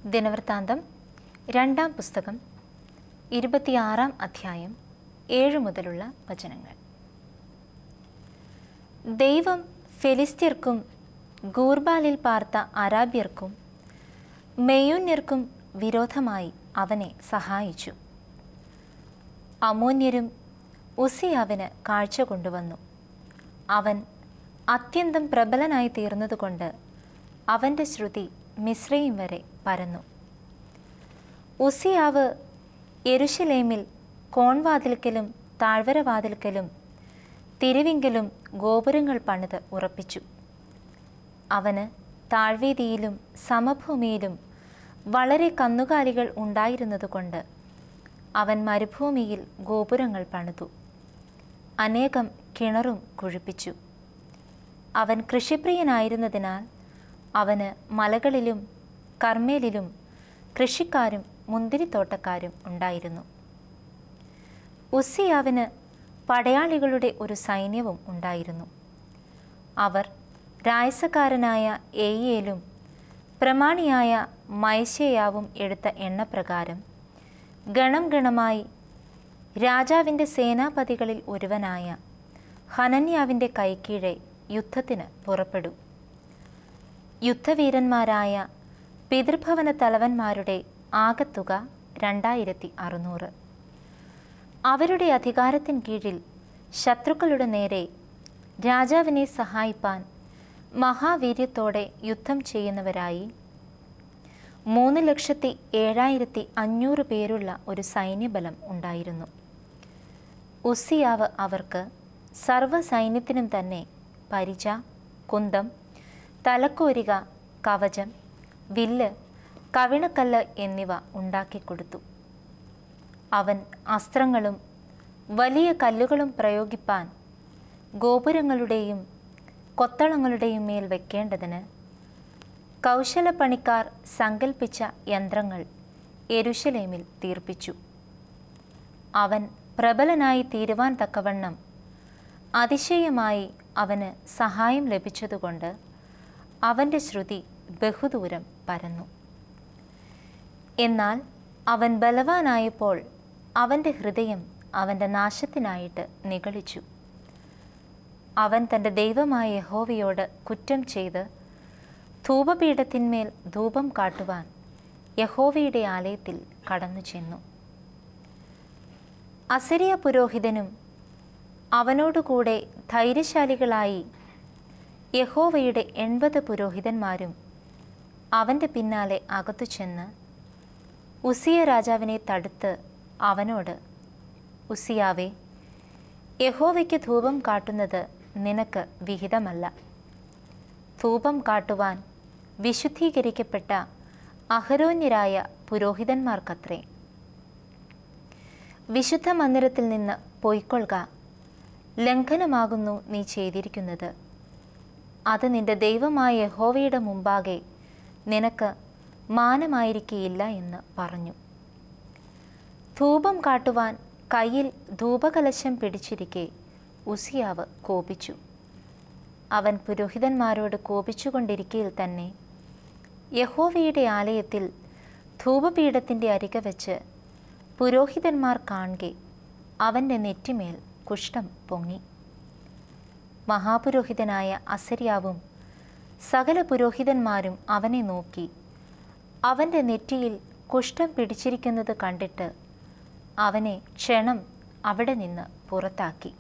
ദിനവൃത്താന്തം രണ്ടാം പുസ്തകം ഇരുപത്തിയാറാം അധ്യായം ഏഴ് മുതലുള്ള വചനങ്ങൾ ദൈവം ഫെലിസ്ത്യർക്കും ഗൂർബാലിൽ പാർത്ത അരാബ്യർക്കും മെയ്യൂന്യർക്കും വിരോധമായി അവനെ സഹായിച്ചു അമോന്യരും ഉസിയാവിന് കാഴ്ച കൊണ്ടുവന്നു അവൻ അത്യന്തം പ്രബലനായി തീർന്നതുകൊണ്ട് അവൻ്റെ ശ്രുതി മിശ്രയും വരെ പരന്നു ഉസിയാവ് യെരുശലേമിൽ കോൺവാതിൽക്കലും താഴ്വരവാതിൽക്കലും തിരുവിങ്കലും ഗോപുരങ്ങൾ പണിത് ഉറപ്പിച്ചു അവന് താഴ്വീതിയിലും സമഭൂമിയിലും വളരെ കന്നുകാലികൾ ഉണ്ടായിരുന്നതുകൊണ്ട് അവൻ മരുഭൂമിയിൽ ഗോപുരങ്ങൾ പണിതു അനേകം കിണറും കുഴിപ്പിച്ചു അവൻ കൃഷിപ്രിയനായിരുന്നതിനാൽ അവന് മലകളിലും കർമ്മേലിലും കൃഷിക്കാരും മുന്തിരിത്തോട്ടക്കാരും ഉണ്ടായിരുന്നു ഉസ്സിയാവിന് പടയാളികളുടെ ഒരു സൈന്യവും ഉണ്ടായിരുന്നു അവർ രായസക്കാരനായ ഏയേലും പ്രമാണിയായ മൈശയാവും എടുത്ത എണ്ണപ്രകാരം ഗണം ഗണമായി രാജാവിൻ്റെ സേനാപതികളിൽ ഒരുവനായ ഹനന്യാവിൻ്റെ കൈക്കീഴെ യുദ്ധത്തിന് പുറപ്പെടും യുദ്ധവീരന്മാരായ പിതൃഭവന തലവന്മാരുടെ ആകത്തുക രണ്ടായിരത്തി അറുന്നൂറ് അവരുടെ അധികാരത്തിൻ കീഴിൽ ശത്രുക്കളുടെ നേരെ രാജാവിനെ സഹായിപ്പാൻ മഹാവീര്യത്തോടെ യുദ്ധം ചെയ്യുന്നവരായി മൂന്ന് ലക്ഷത്തി ഏഴായിരത്തി അഞ്ഞൂറ് പേരുള്ള ഒരു സൈന്യബലം ഉണ്ടായിരുന്നു ഉസ്സിയാവ് അവർക്ക് സർവ്വസൈന്യത്തിനും തന്നെ പരിച കുന്തം തലക്കോരിക കവചം വില്ല് കവിണക്കല്ല് എന്നിവ ഉണ്ടാക്കിക്കൊടുത്തു അവൻ അസ്ത്രങ്ങളും വലിയ കല്ലുകളും പ്രയോഗിപ്പാൻ ഗോപുരങ്ങളുടെയും കൊത്തളങ്ങളുടെയും മേൽ വയ്ക്കേണ്ടതിന് കൗശലപ്പണിക്കാർ സങ്കൽപ്പിച്ച യന്ത്രങ്ങൾ എരുശലേമിൽ തീർപ്പിച്ചു അവൻ പ്രബലനായി തീരുവാൻ തക്കവണ്ണം അതിശയമായി അവന് സഹായം ലഭിച്ചതുകൊണ്ട് അവൻ്റെ ശ്രുതി ബഹുദൂരം പരന്നു എന്നാൽ അവൻ ബലവാനായപ്പോൾ അവൻ്റെ ഹൃദയം അവൻ്റെ നാശത്തിനായിട്ട് നിഗളിച്ചു അവൻ തൻ്റെ ദൈവമായ യഹോവയോട് കുറ്റം ചെയ്ത് ധൂപപീഠത്തിന്മേൽ ധൂപം കാട്ടുവാൻ യഹോവയുടെ ആലയത്തിൽ കടന്നു ചെന്നു അസരിയ പുരോഹിതനും അവനോടുകൂടെ ധൈര്യശാലികളായി യഹോവയുടെ എൺപത് പുരോഹിതന്മാരും അവൻ്റെ പിന്നാലെ അകത്തു ചെന്ന് ഉസിയ രാജാവിനെ തടുത്ത് അവനോട് ഉസിയാവേ യഹോവയ്ക്ക് ധൂപം കാട്ടുന്നത് നിനക്ക് വിഹിതമല്ല ധൂപം കാട്ടുവാൻ വിശുദ്ധീകരിക്കപ്പെട്ട അഹരോന്യരായ പുരോഹിതന്മാർക്കത്രേ വിശുദ്ധ മന്ദിരത്തിൽ നിന്ന് പൊയ്ക്കൊള്ളുക ലംഘനമാകുന്നു നീ ചെയ്തിരിക്കുന്നത് അത് നിന്റെ ദൈവമായ യഹോവയുടെ മുമ്പാകെ നിനക്ക് മാനമായിരിക്കുകയില്ല എന്ന് പറഞ്ഞു ധൂപം കാട്ടുവാൻ കയ്യിൽ ധൂപകലശം പിടിച്ചിരിക്കെ ഉസിയാവ് കോപിച്ചു അവൻ പുരോഹിതന്മാരോട് കോപിച്ചുകൊണ്ടിരിക്കയിൽ തന്നെ യഹോവയുടെ ആലയത്തിൽ ധൂപപീഠത്തിൻ്റെ അരിക വെച്ച് പുരോഹിതന്മാർ കാണെ അവൻ്റെ നെറ്റിമേൽ കുഷ്ഠം പൊങ്ങി മഹാപുരോഹിതനായ അസര്യാവും സകല പുരോഹിതന്മാരും അവനെ നോക്കി അവൻ്റെ നെറ്റിയിൽ കുഷ്ഠം പിടിച്ചിരിക്കുന്നത് കണ്ടിട്ട് അവനെ ക്ഷണം അവിടെ നിന്ന് പുറത്താക്കി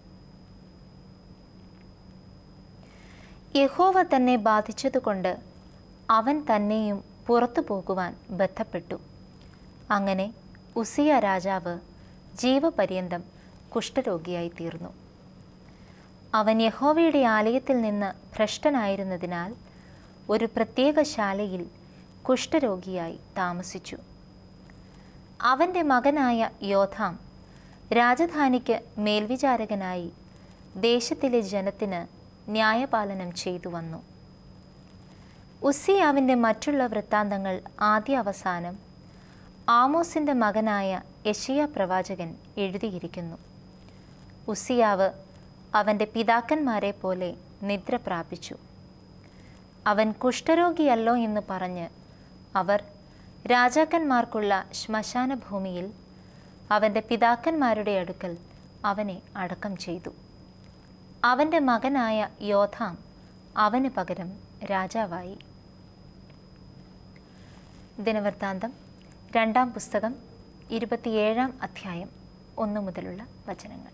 യഹോവ തന്നെ ബാധിച്ചതുകൊണ്ട് അവൻ തന്നെയും പുറത്തു പോകുവാൻ ബന്ധപ്പെട്ടു അങ്ങനെ ഉസിയ രാജാവ് ജീവപര്യന്തം കുഷ്ഠരോഗിയായി തീർന്നു അവൻ യഹോവയുടെ ആലയത്തിൽ നിന്ന് ഭ്രഷ്ടനായിരുന്നതിനാൽ ഒരു പ്രത്യേക ശാലയിൽ കുഷ്ഠരോഗിയായി താമസിച്ചു അവൻ്റെ മകനായ യോധാം രാജധാനിക്ക് മേൽവിചാരകനായി ദേശത്തിലെ ജനത്തിന് ന്യായപാലനം ചെയ്തു വന്നു ഉസ്സിയാവിൻ്റെ മറ്റുള്ള വൃത്താന്തങ്ങൾ ആദ്യ അവസാനം ആമോസിൻ്റെ മകനായ യഷിയ പ്രവാചകൻ എഴുതിയിരിക്കുന്നു ഉസ്സിയാവ് അവൻ്റെ പിതാക്കന്മാരെ പോലെ നിദ്ര പ്രാപിച്ചു അവൻ കുഷ്ഠരോഗിയല്ലോ എന്ന് പറഞ്ഞ് അവർ രാജാക്കന്മാർക്കുള്ള ശ്മശാന ഭൂമിയിൽ അവൻ്റെ പിതാക്കന്മാരുടെ അടുക്കൽ അവനെ അടക്കം ചെയ്തു അവൻ്റെ മകനായ യോധാം അവന് പകരം രാജാവായി ദിനവൃത്താന്തം രണ്ടാം പുസ്തകം ഇരുപത്തിയേഴാം അധ്യായം ഒന്നു മുതലുള്ള വചനങ്ങൾ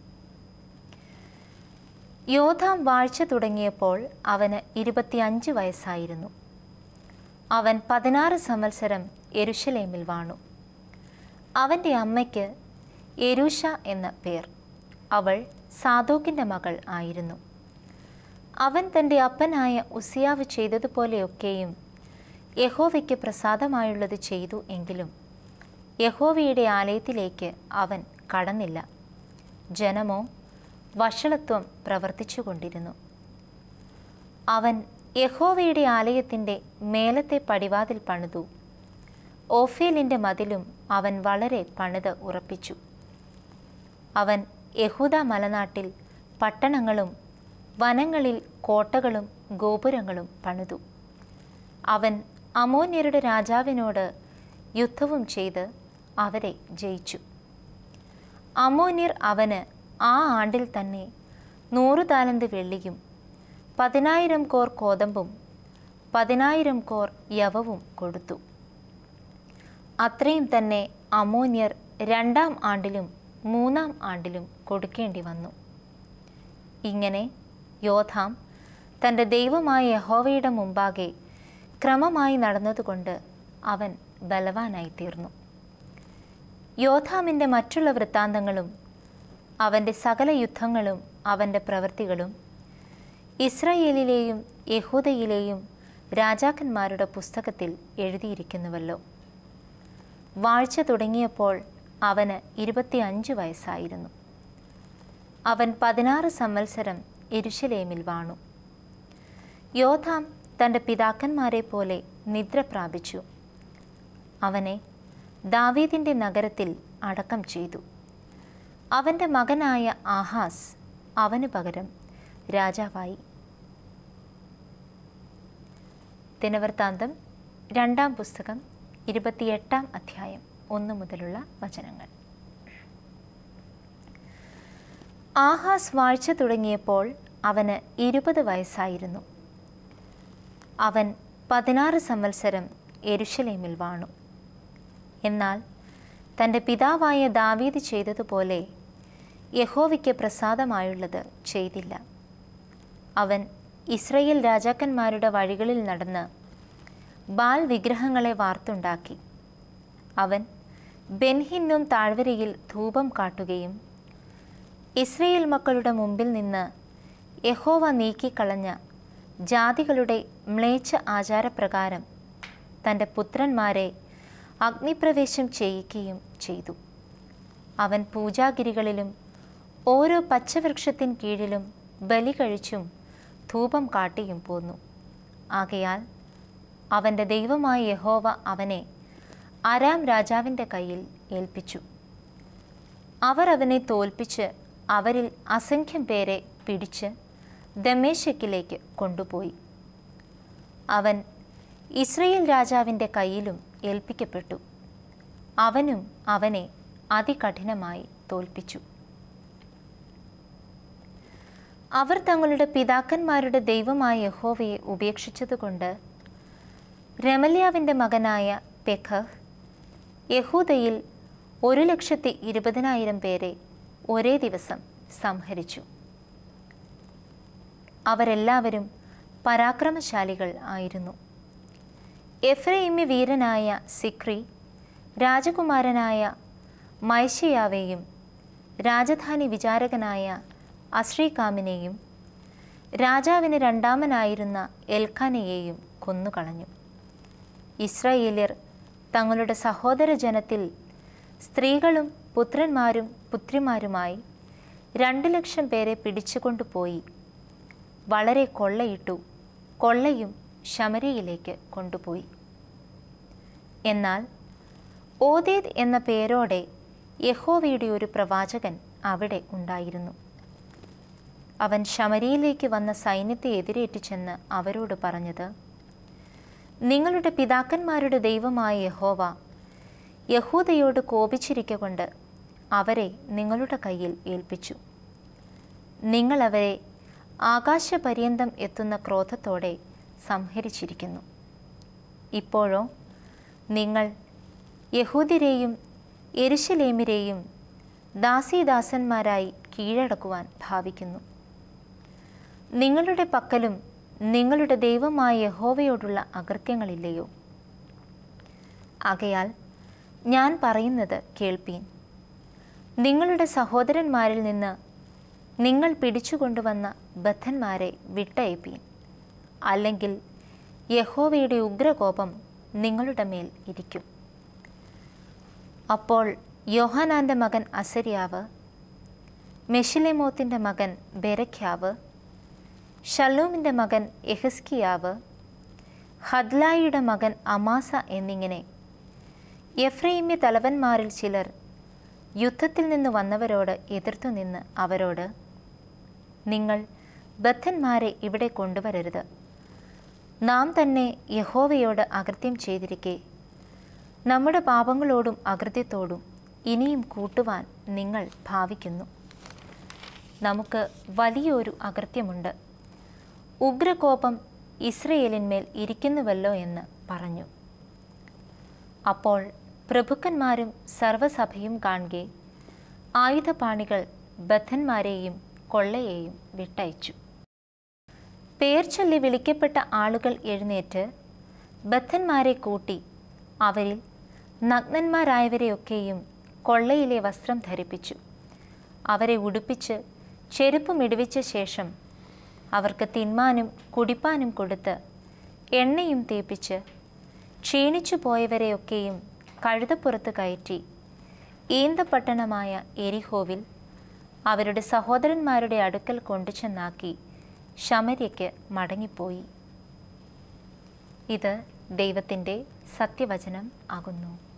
യോധാം വാഴ്ച തുടങ്ങിയപ്പോൾ അവന് ഇരുപത്തിയഞ്ച് വയസ്സായിരുന്നു അവൻ പതിനാറ് സംവത്സരം എരുഷലേമിൽ വാണു അവൻ്റെ അമ്മയ്ക്ക് എരൂഷ എന്ന പേർ അവൾ സാദോക്കിൻ്റെ മകൾ ആയിരുന്നു അവൻ തൻ്റെ അപ്പനായ ഉസിയാവ് ചെയ്തതുപോലെയൊക്കെയും യഹോവയ്ക്ക് പ്രസാദമായുള്ളത് ചെയ്തു എങ്കിലും യഹോവയുടെ ആലയത്തിലേക്ക് അവൻ കടന്നില്ല ജനമോ വഷളത്വം പ്രവർത്തിച്ചുകൊണ്ടിരുന്നു അവൻ യഹോവയുടെ ആലയത്തിൻ്റെ മേലത്തെ പടിവാതിൽ പണിതു ഓഫേലിൻ്റെ മതിലും അവൻ വളരെ പണിത് ഉറപ്പിച്ചു അവൻ യഹൂദ മലനാട്ടിൽ പട്ടണങ്ങളും വനങ്ങളിൽ കോട്ടകളും ഗോപുരങ്ങളും പണിതു അവൻ അമോന്യരുടെ രാജാവിനോട് യുദ്ധവും ചെയ്ത് അവരെ ജയിച്ചു അമോന്യർ അവന് ആ ആണ്ടിൽ തന്നെ നൂറ് താലന്ത് വെള്ളിയും പതിനായിരം കോർ കോതമ്പും പതിനായിരം കോർ യവവും കൊടുത്തു അത്രയും തന്നെ അമോന്യർ രണ്ടാം ആണ്ടിലും മൂന്നാം ആണ്ടിലും കൊടുക്കേണ്ടി വന്നു ഇങ്ങനെ യോധാം തൻ്റെ ദൈവമായ യഹോവയുടെ മുമ്പാകെ ക്രമമായി നടന്നതുകൊണ്ട് അവൻ ബലവാനായി തീർന്നു യോധാമിൻ്റെ മറ്റുള്ള വൃത്താന്തങ്ങളും അവൻ്റെ സകല യുദ്ധങ്ങളും അവൻ്റെ പ്രവൃത്തികളും ഇസ്രയേലിലെയും യഹൂദയിലെയും രാജാക്കന്മാരുടെ പുസ്തകത്തിൽ എഴുതിയിരിക്കുന്നുവല്ലോ വാഴ്ച തുടങ്ങിയപ്പോൾ അവന് ഇരുപത്തിയഞ്ച് വയസ്സായിരുന്നു അവൻ പതിനാറ് സംവത്സരം എരുശലേമിൽ വാണു യോധാം തൻ്റെ പിതാക്കന്മാരെ പോലെ നിദ്ര പ്രാപിച്ചു അവനെ ദാവീദിൻ്റെ നഗരത്തിൽ അടക്കം ചെയ്തു അവൻ്റെ മകനായ ആഹാസ് അവന് പകരം രാജാവായി ദിനവൃത്താന്തം രണ്ടാം പുസ്തകം ഇരുപത്തിയെട്ടാം അധ്യായം ഒന്ന് മുതലുള്ള വചനങ്ങൾ ആഹാസ് വാഴ്ച തുടങ്ങിയപ്പോൾ അവന് ഇരുപത് വയസ്സായിരുന്നു അവൻ പതിനാറ് സംവത്സരം എരുഷലേമിൽ വാണു എന്നാൽ തൻ്റെ പിതാവായ ദാവീദ് ചെയ്തതുപോലെ യഹോവയ്ക്ക് പ്രസാദമായുള്ളത് ചെയ്തില്ല അവൻ ഇസ്രയേൽ രാജാക്കന്മാരുടെ വഴികളിൽ നടന്ന് ബാൽ വിഗ്രഹങ്ങളെ വാർത്തുണ്ടാക്കി അവൻ ബെൻഹിന്നും താഴ്വരയിൽ ധൂപം കാട്ടുകയും ഇസ്രയേൽ മക്കളുടെ മുമ്പിൽ നിന്ന് യഹോവ നീക്കിക്കളഞ്ഞ ജാതികളുടെ മ്ലേച്ഛ ആചാരപ്രകാരം തൻ്റെ പുത്രന്മാരെ അഗ്നിപ്രവേശം ചെയ്യിക്കുകയും ചെയ്തു അവൻ പൂജാഗിരികളിലും ഓരോ പച്ചവൃക്ഷത്തിൻ കീഴിലും ബലി കഴിച്ചും ധൂപം കാട്ടിയും പോന്നു ആകയാൽ അവൻ്റെ ദൈവമായ യഹോവ അവനെ അരാം രാജാവിൻ്റെ കയ്യിൽ ഏൽപ്പിച്ചു അവർ അവനെ തോൽപ്പിച്ച് അവരിൽ അസംഖ്യം പേരെ പിടിച്ച് ദമേശക്കിലേക്ക് കൊണ്ടുപോയി അവൻ ഇസ്രയേൽ രാജാവിൻ്റെ കയ്യിലും ഏൽപ്പിക്കപ്പെട്ടു അവനും അവനെ അതികഠിനമായി തോൽപ്പിച്ചു അവർ തങ്ങളുടെ പിതാക്കന്മാരുടെ ദൈവമായ യഹോവയെ ഉപേക്ഷിച്ചതുകൊണ്ട് രമല്യാവിൻ്റെ മകനായ പെഖഹ് യഹൂദയിൽ ഒരു ലക്ഷത്തി ഇരുപതിനായിരം പേരെ ഒരേ ദിവസം സംഹരിച്ചു അവരെല്ലാവരും പരാക്രമശാലികൾ ആയിരുന്നു എഫ്രൈമ്യ വീരനായ സിക്രി രാജകുമാരനായ മൈഷയാവെയും രാജധാനി വിചാരകനായ അശ്രീകാമിനെയും രാജാവിന് രണ്ടാമനായിരുന്ന എൽഖാനയെയും കൊന്നുകളഞ്ഞു ഇസ്രായേല്യർ തങ്ങളുടെ സഹോദര ജനത്തിൽ സ്ത്രീകളും പുത്രന്മാരും പുത്രിമാരുമായി രണ്ട് ലക്ഷം പേരെ പിടിച്ചുകൊണ്ടുപോയി വളരെ കൊള്ളയിട്ടു കൊള്ളയും ശമരിയിലേക്ക് കൊണ്ടുപോയി എന്നാൽ ഓദേദ് എന്ന പേരോടെ യഹോവയുടെ ഒരു പ്രവാചകൻ അവിടെ ഉണ്ടായിരുന്നു അവൻ ശമരിയിലേക്ക് വന്ന സൈന്യത്തെ എതിരേറ്റു ചെന്ന് അവരോട് പറഞ്ഞത് നിങ്ങളുടെ പിതാക്കന്മാരുടെ ദൈവമായ യഹോവ യഹൂദയോട് കോപിച്ചിരിക്കൊണ്ട് അവരെ നിങ്ങളുടെ കയ്യിൽ ഏൽപ്പിച്ചു നിങ്ങൾ അവരെ ആകാശപര്യന്തം എത്തുന്ന ക്രോധത്തോടെ സംഹരിച്ചിരിക്കുന്നു ഇപ്പോഴോ നിങ്ങൾ യഹൂദിരെയും എരുശലേമിരെയും ദാസീദാസന്മാരായി കീഴടക്കുവാൻ ഭാവിക്കുന്നു നിങ്ങളുടെ പക്കലും നിങ്ങളുടെ ദൈവമായ യഹോവയോടുള്ള അകൃത്യങ്ങളില്ലയോ ആകയാൽ ഞാൻ പറയുന്നത് കേൾപ്പീൻ നിങ്ങളുടെ സഹോദരന്മാരിൽ നിന്ന് നിങ്ങൾ പിടിച്ചുകൊണ്ടുവന്ന ബദ്ധന്മാരെ വിട്ടയപ്പീൻ അല്ലെങ്കിൽ യഹോവയുടെ ഉഗ്രകോപം നിങ്ങളുടെ മേൽ ഇരിക്കും അപ്പോൾ യോഹാനാൻ്റെ മകൻ അസരിയാവ് മെഷിലെമോത്തിൻ്റെ മകൻ ബെരഖ്യാവ് ഷല്ലൂമിൻ്റെ മകൻ എഹസ്കിയാവ് ഹദ്ലായിയുടെ മകൻ അമാസ എന്നിങ്ങനെ എഫ്രൈമ്യ തലവന്മാരിൽ ചിലർ യുദ്ധത്തിൽ നിന്ന് വന്നവരോട് എതിർത്തു നിന്ന് അവരോട് നിങ്ങൾ ബദ്ധന്മാരെ ഇവിടെ കൊണ്ടുവരരുത് നാം തന്നെ യഹോവയോട് അകൃത്യം ചെയ്തിരിക്കെ നമ്മുടെ പാപങ്ങളോടും അകൃത്യത്തോടും ഇനിയും കൂട്ടുവാൻ നിങ്ങൾ ഭാവിക്കുന്നു നമുക്ക് വലിയൊരു അകൃത്യമുണ്ട് ഉഗ്രകോപം ഇസ്രയേലിന്മേൽ ഇരിക്കുന്നുവല്ലോ എന്ന് പറഞ്ഞു അപ്പോൾ പ്രഭുക്കന്മാരും സർവസഭയും കാണുകെ ആയുധപാണികൾ ബദ്ധന്മാരെയും കൊള്ളയെയും വിട്ടയച്ചു പേർ ചൊല്ലി വിളിക്കപ്പെട്ട ആളുകൾ എഴുന്നേറ്റ് ബദ്ധന്മാരെ കൂട്ടി അവരിൽ നഗ്നന്മാരായവരെയൊക്കെയും കൊള്ളയിലെ വസ്ത്രം ധരിപ്പിച്ചു അവരെ ഉടുപ്പിച്ച് ചെരുപ്പും ഇടിവിച്ച ശേഷം അവർക്ക് തിന്മാനും കുടിപ്പാനും കൊടുത്ത് എണ്ണയും തേപ്പിച്ച് ക്ഷീണിച്ചു പോയവരെയൊക്കെയും കഴുതപ്പുറത്ത് കയറ്റി ഈന്തപ്പട്ടണമായ എരിഹോവിൽ അവരുടെ സഹോദരന്മാരുടെ അടുക്കൽ കൊണ്ടുചെന്നാക്കി ശമര്യയ്ക്ക് മടങ്ങിപ്പോയി ഇത് ദൈവത്തിൻ്റെ സത്യവചനം ആകുന്നു